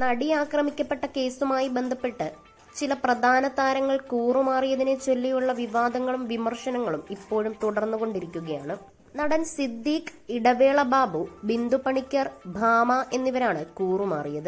നടി ആക്രമിക്കപ്പെട്ട കേസുമായി ബന്ധപ്പെട്ട് ചില പ്രധാന താരങ്ങൾ കൂറുമാറിയതിനെ ചൊല്ലിയുള്ള വിവാദങ്ങളും വിമർശനങ്ങളും ഇപ്പോഴും തുടർന്നുകൊണ്ടിരിക്കുകയാണ് നടൻ സിദ്ദീഖ് ഇടവേള ബാബു ബിന്ദു പണിക്കർ ഭാമ എന്നിവരാണ് കൂറുമാറിയത്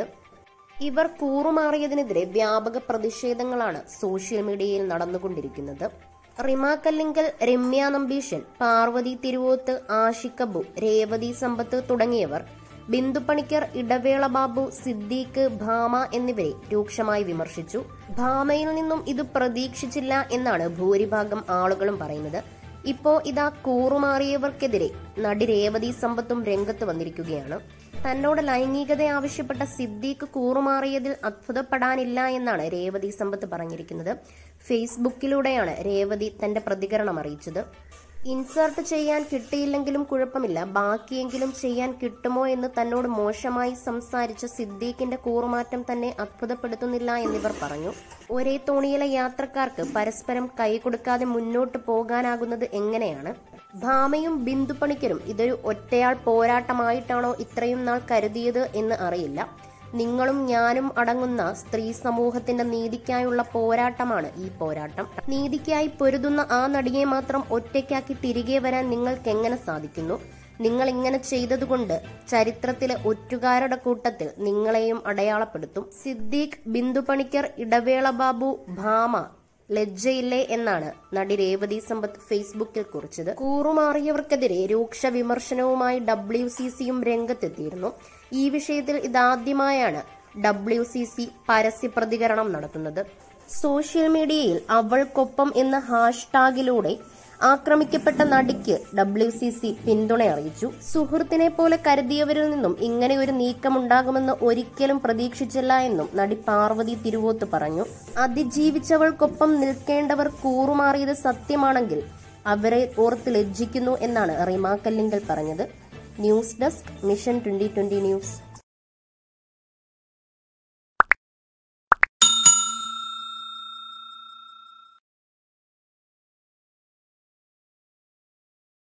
ഇവർ കൂറുമാറിയതിനെതിരെ വ്യാപക പ്രതിഷേധങ്ങളാണ് സോഷ്യൽ മീഡിയയിൽ നടന്നുകൊണ്ടിരിക്കുന്നത് റിമ കല്ലിങ്കൽ രമ്യ നമ്പീശൻ പാർവതി തിരുവോത്ത് ആഷിക്കബു രേവതി സമ്പത്ത് തുടങ്ങിയവർ ബിന്ദു പണിക്കർ ഇടവേള ബാബു സിദ്ദീഖ് ഭാമ എന്നിവരെ രൂക്ഷമായി വിമർശിച്ചു ഭാമയിൽ നിന്നും ഇത് പ്രതീക്ഷിച്ചില്ല എന്നാണ് ഭൂരിഭാഗം ആളുകളും പറയുന്നത് ഇപ്പോ ഇതാ കൂറുമാറിയവർക്കെതിരെ നടി രേവതി സമ്പത്തും രംഗത്ത് വന്നിരിക്കുകയാണ് തന്നോട് ലൈംഗികത ആവശ്യപ്പെട്ട സിദ്ദീഖ് കൂറുമാറിയതിൽ അത്ഭുതപ്പെടാനില്ല എന്നാണ് രേവതി സമ്പത്ത് പറഞ്ഞിരിക്കുന്നത് ഫേസ്ബുക്കിലൂടെയാണ് രേവതി തന്റെ പ്രതികരണം അറിയിച്ചത് ഇൻസേർട്ട് ചെയ്യാൻ കിട്ടിയില്ലെങ്കിലും കുഴപ്പമില്ല ബാക്കിയെങ്കിലും ചെയ്യാൻ കിട്ടുമോ എന്ന് തന്നോട് മോശമായി സംസാരിച്ച സിദ്ദീഖിന്റെ കൂറുമാറ്റം തന്നെ അത്ഭുതപ്പെടുത്തുന്നില്ല എന്നിവർ പറഞ്ഞു ഒരേ തോണിയിലെ യാത്രക്കാർക്ക് പരസ്പരം കൈകൊടുക്കാതെ മുന്നോട്ട് പോകാനാകുന്നത് എങ്ങനെയാണ് ഭാമയും ബിന്ദു പണിക്കരും ഇതൊരു ഒറ്റയാൾ പോരാട്ടമായിട്ടാണോ ഇത്രയും നാൾ കരുതിയത് എന്ന് അറിയില്ല നിങ്ങളും ഞാനും അടങ്ങുന്ന സ്ത്രീ സമൂഹത്തിന്റെ നീതിക്കായുള്ള പോരാട്ടമാണ് ഈ പോരാട്ടം നീതിക്കായി പൊരുതുന്ന ആ നടിയെ മാത്രം ഒറ്റയ്ക്കാക്കി തിരികെ വരാൻ നിങ്ങൾക്ക് എങ്ങനെ സാധിക്കുന്നു നിങ്ങൾ ഇങ്ങനെ ചെയ്തതുകൊണ്ട് ചരിത്രത്തിലെ ഒറ്റുകാരുടെ കൂട്ടത്തിൽ നിങ്ങളെയും അടയാളപ്പെടുത്തും സിദ്ദീഖ് ബിന്ദു പണിക്കർ ഇടവേള ബാബു ഭാമ ലജ്ജയില്ലേ എന്നാണ് നടി രേവതി സമ്പത്ത് ഫേസ്ബുക്കിൽ കുറിച്ചത് കൂറുമാറിയവർക്കെതിരെ രൂക്ഷ വിമർശനവുമായി ഡബ്ല്യു സി സിയും രംഗത്തെത്തിയിരുന്നു ഈ വിഷയത്തിൽ ഇതാദ്യമായാണ് ഡബ്ല്യു സി സി പരസ്യ പ്രതികരണം നടത്തുന്നത് സോഷ്യൽ മീഡിയയിൽ അവൾക്കൊപ്പം എന്ന ഹാഷ്ടാഗിലൂടെ ആക്രമിക്കപ്പെട്ട നടിക്ക് ഡബ്ല്യു സി സി പിന്തുണ അറിയിച്ചു സുഹൃത്തിനെ പോലെ കരുതിയവരിൽ നിന്നും ഇങ്ങനെ ഒരു നീക്കമുണ്ടാകുമെന്ന് ഒരിക്കലും പ്രതീക്ഷിച്ചില്ല എന്നും നടി പാർവതി തിരുവോത്ത് പറഞ്ഞു അതിജീവിച്ചവൾക്കൊപ്പം നിൽക്കേണ്ടവർ കൂറുമാറിയത് സത്യമാണെങ്കിൽ അവരെ ഓർത്ത് ലജ്ജിക്കുന്നു എന്നാണ് റിമാ കല്ലിങ്കൽ പറഞ്ഞത് news desk mission twenty twenty news